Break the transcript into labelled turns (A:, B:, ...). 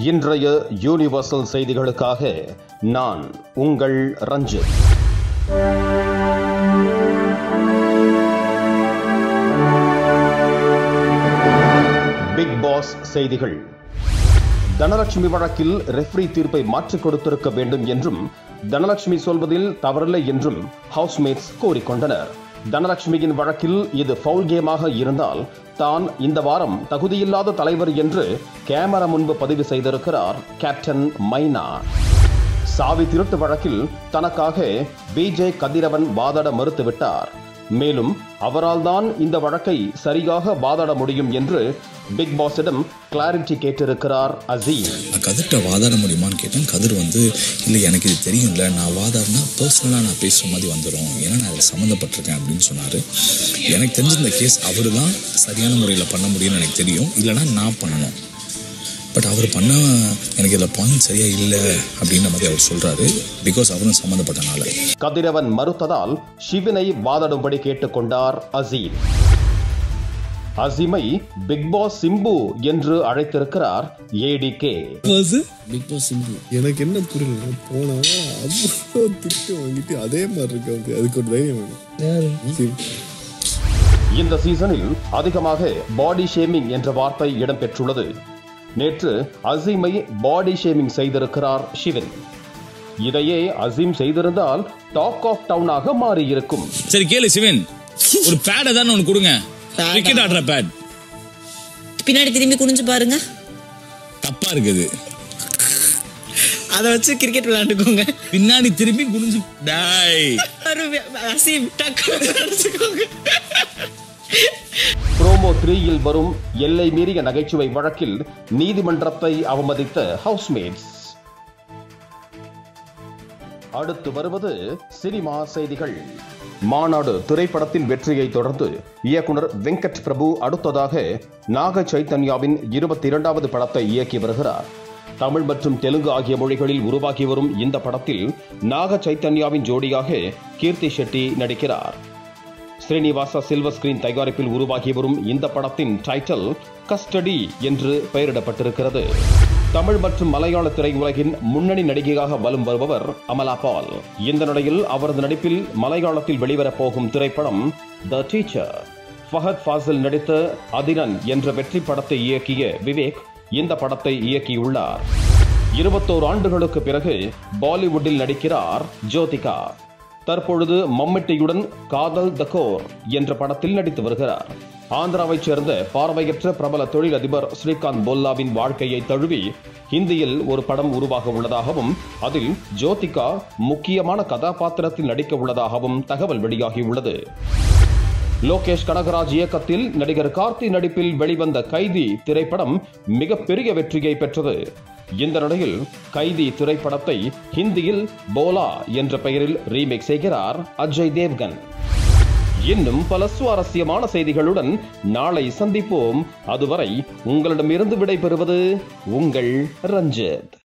A: இன்றைய யூனிவர்சல் செய்திகளுக்காக நான் உங்கள் ரஞ்சித் பிக் பாஸ் செய்திகள் தனலட்சுமி வழக்கில் ரெஃப்ரி தீர்ப்பை மாற்றிக் கொடுத்திருக்க வேண்டும் என்றும் தனலட்சுமி சொல்வதில் தவறில்லை என்றும் ஹவுஸ்மேட்ஸ் கோரிக்கொண்டனர் தனலட்சுமியின் வழக்கில் இது ஃபவுல் கேமாக இருந்தால் தான் இந்த வாரம் தகுதியில்லாத தலைவர் என்று கேமரா முன்பு பதிவு செய்திருக்கிறார் கேப்டன் மைனா சாவி திருட்டு வழக்கில் தனக்காக பிஜே கதிரவன் வாதாட மறுத்துவிட்டார் மேலும் அவரால் தான் இந்த வழக்கை சரியாக வாதாட முடியும் என்று பிக் பாஸிடம் கிளாரிட்டி கேட்டிருக்கிறார் அசீம்
B: நான் கதிர்கிட்ட வாதாட முடியுமான்னு கேட்டேன் கதிர் வந்து இல்லை எனக்கு இது தெரியும்ல நான் வாதாடினா பர்சனலாக நான் பேசுகிற மாதிரி வந்துடும் ஏன்னா நான் அதில் சம்மந்தப்பட்டிருக்கேன் அப்படின்னு சொன்னார் எனக்கு தெரிஞ்ச இந்த கேஸ் அவர் தான் சரியான முறையில் பண்ண முடியும்னு எனக்கு தெரியும் இல்லைனா நான் பண்ணணும் பட் அவர் பண்ண எனக்கு இதில் பாயிண்ட் சரியாக இல்லை அப்படின்ற மாதிரி அவர் சொல்கிறாரு பிகாஸ் அவரும் சம்மந்தப்பட்டனால
A: கதிரவன் மறுத்ததால் சிவனை வாதாடும்படி கேட்டுக்கொண்டார் அசீம் அசீமை பிக் பாஸ் சிம்பு என்று அழைத்திருக்கிறார் ஏடிகே
B: பிக் பாஸ் சிம்பு
C: எனக்கு என்ன புரியல போனா அவ்வளோ திட்டு வாங்கிட்டு அதே மாதிரி இருக்கு அவனுக்கு அதுக்கு ஒரு தைரியம் வேணும் சரி.
A: இந்த சீசனில் அதிகமாக பாடி ஷேமிங் என்ற வார்த்தை இடம்பெற்றுள்ளது நேற்று அசீமை பாடி ஷேமிங் செய்திருக்கிறார் சிவன் இதையே அசீம் செய்திருந்தால் டாக் ஆஃப் டவுனாக மாறியிருக்கும்
B: சரி கேளு சிவன் ஒரு பேடை தானே ஒன்று கொடுங்க
D: Pad-ஆ?
B: கிரிக்கெட் ஆடுற பேட்
D: பின்னாடி திரும்பி குனிஞ்சு பாருங்க
B: தப்பா இருக்குது
D: அதை வச்சு கிரிக்கெட் விளையாண்டுக்கோங்க
B: பின்னாடி திரும்பி குனிஞ்சு டாய்
D: அசீம் டக்குனு அடிச்சுக்கோங்க
A: ப்ரோமோ த்ரீயில் வரும் எல்லை மீறிய நகைச்சுவை வழக்கில் நீதிமன்றத்தை அவமதித்த ஹவுஸ்மேட்ஸ் அடுத்து வருவது சினிமா செய்திகள் மாநாடு திரைப்படத்தின் வெற்றியை தொடர்ந்து இயக்குனர் வெங்கட் பிரபு அடுத்ததாக நாக சைத்தன்யாவின் இருபத்தி இரண்டாவது படத்தை இயக்கி வருகிறார் தமிழ் மற்றும் தெலுங்கு ஆகிய மொழிகளில் உருவாகி வரும் இந்த படத்தில் நாக சைத்தன்யாவின் ஜோடியாக கீர்த்தி ஷெட்டி நடிக்கிறார் ஸ்ரீனிவாசா சில்வர் ஸ்கிரீன் தயாரிப்பில் உருவாகி வரும் இந்த படத்தின் டைட்டில் கஸ்டடி என்று பெயரிடப்பட்டிருக்கிறது தமிழ் மற்றும் மலையாள திரையுலகின் முன்னணி நடிகையாக வலம் வருபவர் அமலா பால் இந்த நிலையில் அவரது நடிப்பில் மலையாளத்தில் வெளிவரப் போகும் திரைப்படம் த டீச்சர் ஃபஹத் ஃபாசில் நடித்த அதிரன் என்ற வெற்றி படத்தை இயக்கிய விவேக் இந்த படத்தை இயக்கியுள்ளார் இருபத்தோரு ஆண்டுகளுக்கு பிறகு பாலிவுட்டில் நடிக்கிறார் ஜோதிகா தற்பொழுது மம்மிட்டியுடன் காதல் த கோர் என்ற படத்தில் நடித்து வருகிறார் ஆந்திராவைச் சேர்ந்த பார்வையற்ற பிரபல தொழிலதிபர் ஸ்ரீகாந்த் போல்லாவின் வாழ்க்கையை தழுவி ஹிந்தியில் ஒரு படம் உருவாக உள்ளதாகவும் அதில் ஜோதிகா முக்கியமான கதாபாத்திரத்தில் நடிக்க உள்ளதாகவும் தகவல் வெளியாகியுள்ளது லோகேஷ் கனகராஜ் இயக்கத்தில் நடிகர் கார்த்தி நடிப்பில் வெளிவந்த கைதி திரைப்படம் மிகப்பெரிய வெற்றியை பெற்றது இந்த நிலையில் கைதி திரைப்படத்தை ஹிந்தியில் போலா என்ற பெயரில் ரீமேக் செய்கிறார் அஜய் தேவ்கன் இன்னும் பல சுவாரஸ்யமான செய்திகளுடன் நாளை சந்திப்போம் அதுவரை உங்களிடமிருந்து விடைபெறுவது உங்கள் ரஞ்சித்